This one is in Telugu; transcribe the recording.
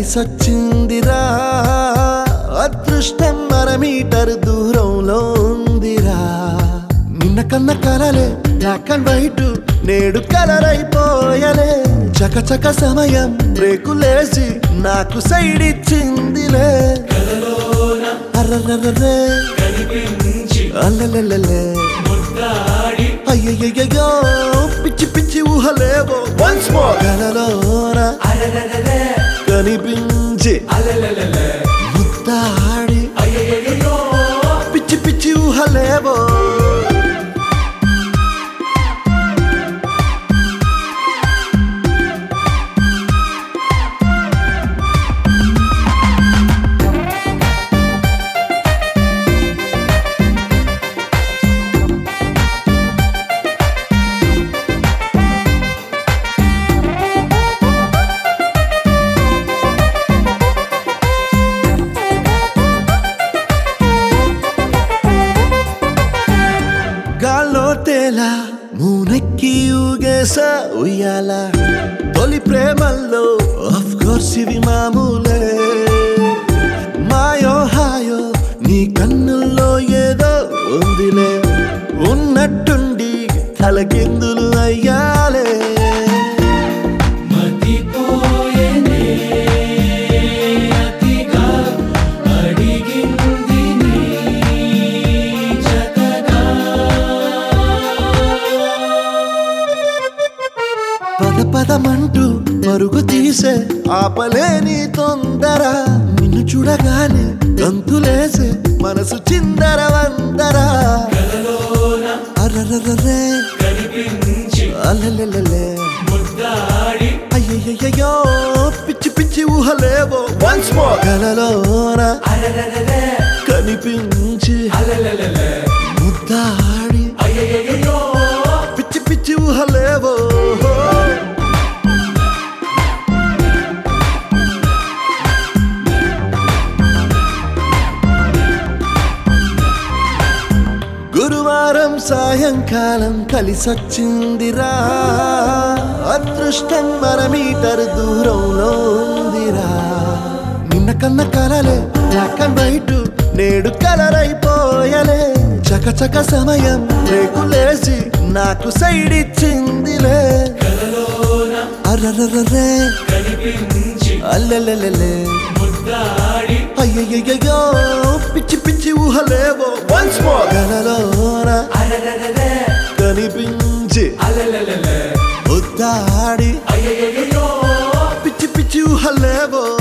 కలిసొచ్చిందిరా అదృష్టం అర మీటర్ దూరంలో ఉందిరా నిన్న కన్న కలలే బ్లాక్ అండ్ వైట్ నేడు కలర్ అయిపోయలే చకచక సమయం బ్రేకులేసి నాకు సైడ్ ఇచ్చిందిలే అర్రర్రర్రే అల్లలల్లలే అయ్యయ్యో పిచ్చి పిచ్చి ఊహలేవో వన్స్ మోర్ కలలోన కనిపించి ముద్దాడి పిచ్చి పిచ్చి ఊహలేవో గాల్లో తేలా మూనెక్కి ఊగేసా ఉయ్యాల తొలి ప్రేమల్లో ఆఫ్ కోర్స్ ఇవి మామూలే మాయో హాయో నీ కన్నుల్లో ఏదో ఉందిలే ఉన్నట్టుండి తలకిందులు అయ్యాలే మతిపోయేనే అతిగా అడిగింది నీ జతగా పద పదమంటూ పరుగు తీసే ఆపలేని తొందర నిన్ను చూడగానే గంతులేసే మనసు చిందర వందరా అర్రర్రర్రే కనిపించి అల్లెల్లెల్లె ముద్దాడి అయ్యయ్యో పిచ్చి పిచ్చి ఊహలేవో వన్స్ మోర్ కలలోన అరరరరే కనిపించి అలలలలే ముద్దాడి అయ్యయ్యో పిచ్చి పిచ్చి ఊహలేవో గురువారం సాయంకాలం కలిసొచ్చిందిరా అదృష్టం మన మీటర్ దూరంలో ఉందిరా నిన్న కన్న కలలే బ్లాక్ అండ్ వైట్ నేడు కలర్ అయిపోయలే చకచక సమయం రేకులేసి నాకు సైడ్ ఇచ్చిందిలే అర్రర్రర్రే కనిపించి అల్లెల్లెల్లె ముద్దాడి అయ్యయ్యో పిచ్చి పిచ్చి ఊహలేవో వన్స్ మోర్ కలలోన అరరరరే కనిపించి అలలలలే ముద్దాడి అయ్యయ్యో పిచ్చి పిచ్చి ఊహలేవో